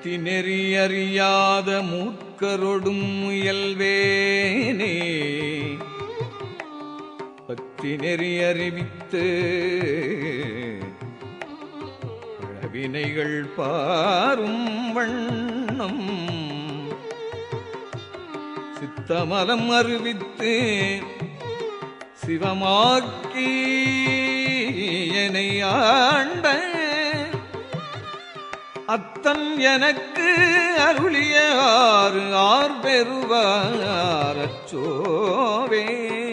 முத்தி நெறி அறியாத மூர்க்கரொடும் முயல்வேனே பக்தி நெறி அறிவித்து வினைகள் பாரும் வண்ணம் சித்தமலம் அறிவித்து சிவமாக்கி என்னை ஆண்ட அத்தன் எனக்கு அருளிய ஆறு ஆர் பெறுவாரச்சோவே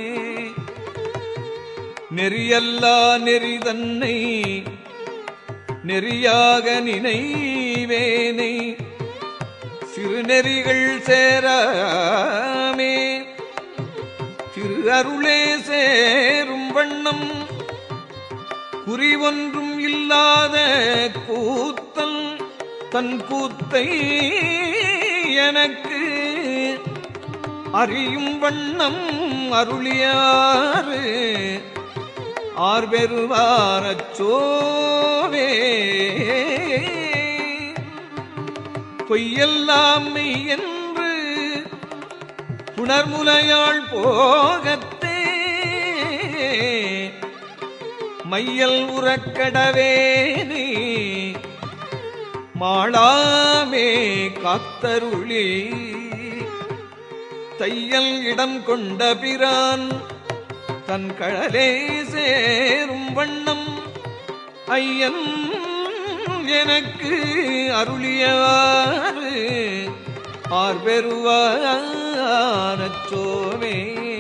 நெறியல்லா நெறி தன்னை நெறியாக நினைவேனை சிறுநெறிகள் சேராமே திரு அருளே சேரும் வண்ணம் குறி ஒன்றும் இல்லாத கூத்தல் தன் கூத்தை எனக்கு அறியும் வண்ணம் அருளியாறு ஆர்பெறுவாரச்சோவே பொய்யெல்லாம் மெய் என்று புணர்முலையாள் போகத்தே மையல் உறக்கடவேனே மாளாமே காத்தருளி தையல் இடம் கொண்ட பிரான் தன் கழலே சேரும் வண்ணம் ஐயன் எனக்கு அருளியவாறு ஆர்பெறுவாரச்சோவே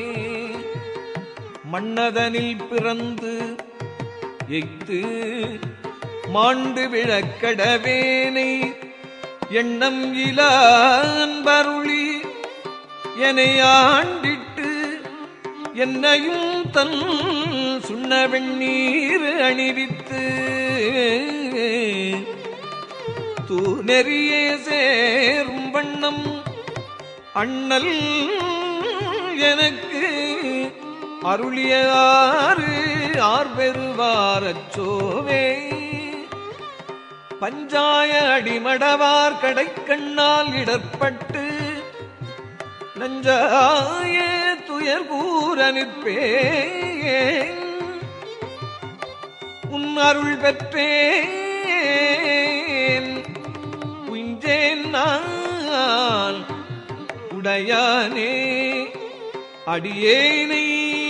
மன்னதனில் பிறந்து எய்த்து மாண்டு விழக்கடவேனை எண்ணம் இலான்பருளி என்னை ஆண்டிட்டு என்னையும் தன் சுண்ண வெண்ணீர் அணிவித்து தூ நெறியே சேரும் வண்ணம் அண்ணல் எனக்கு அருளியாறு ஆர்பெறுவாரச்சோவே பஞ்சாய அடிமடவார் கடைக்கண்ணால் இடர்பட்டு நஞ்சாய துயர் கூற நிற்பேன் உன் அருள் பெற்றேன் உஞ்சேன் நான் உடையானே அடியேனை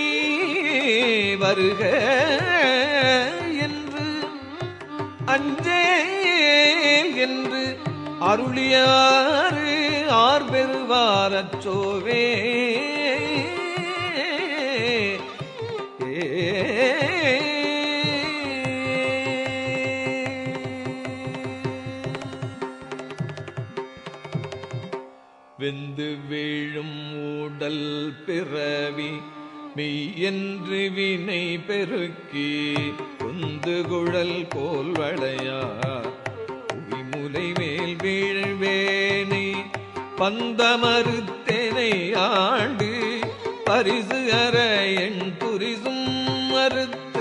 வருக என்று அஞ்சேல் என்று அருளியாறு ஆர்பெறுவாரச்சோவே வெந்து வீழும் ஊடல் பிறவி மெய்யென்று வினை பெருக்கி குந்து குழல் போல் வளையா உய்முலை மேல் வீழ்வேனை பந்தமறுத்தனை ஆண்டு பரிசு அற எண் துரிசும் மறுத்து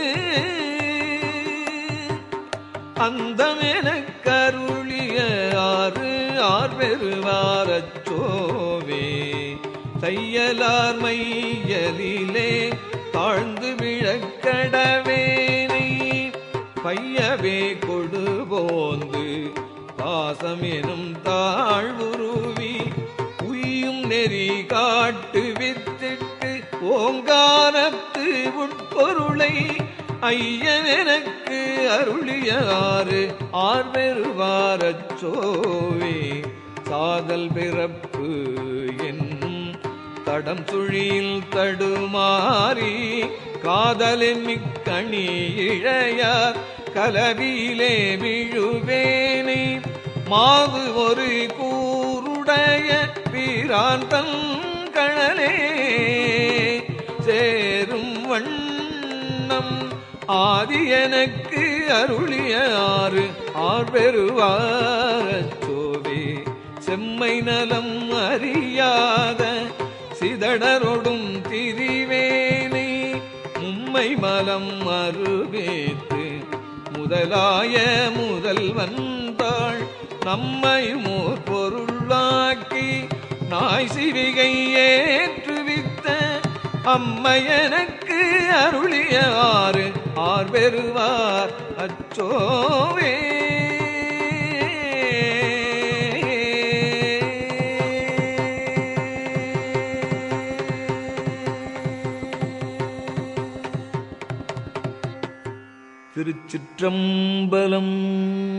அந்தமெனக் கருளிய ஆறு ஆர் பெறுவாரச்சோவே தையலார் மையலிலே தாழ்ந்து விழக்கடவேனை பையவே கொடு போந்து பாசம் எனும் தாழ்வுருவி உய்யும் நெறி காட்டு வித்திட்டு ஓங்காரத்து உட்பொருளை ஐயனெனக்கு அருளியாறு ஆர்வெறுவாரச்சோவே சாதல் பிறப்பு என்னும் தடம் சுழியில் தடுமாறி காதலின் மிக்கணி இழையார் கலவியிலே விழுவேனை மாது ஒரு கூருடைய வீராந்தன் கழலே சேரும் வண்ணம் ஆதி எனக்கு அருளிய ஆறு ஆர்பெறுவாரச்சோவே செம்மை நலம் அறியாத சிதடரொடும் திரிவேனை மும்மை மலம் அருவேத்து முதலாய முதல்வன் தாள் நம்மையும் ஓர் பொருளாக்கி நாய் சிவிகை ஏற்றுவித்த அம்மையனுக்கு அருளிய ஆறு ஆர் பெறுவார் அச்சோவே திருச்சிற்றம்பலம்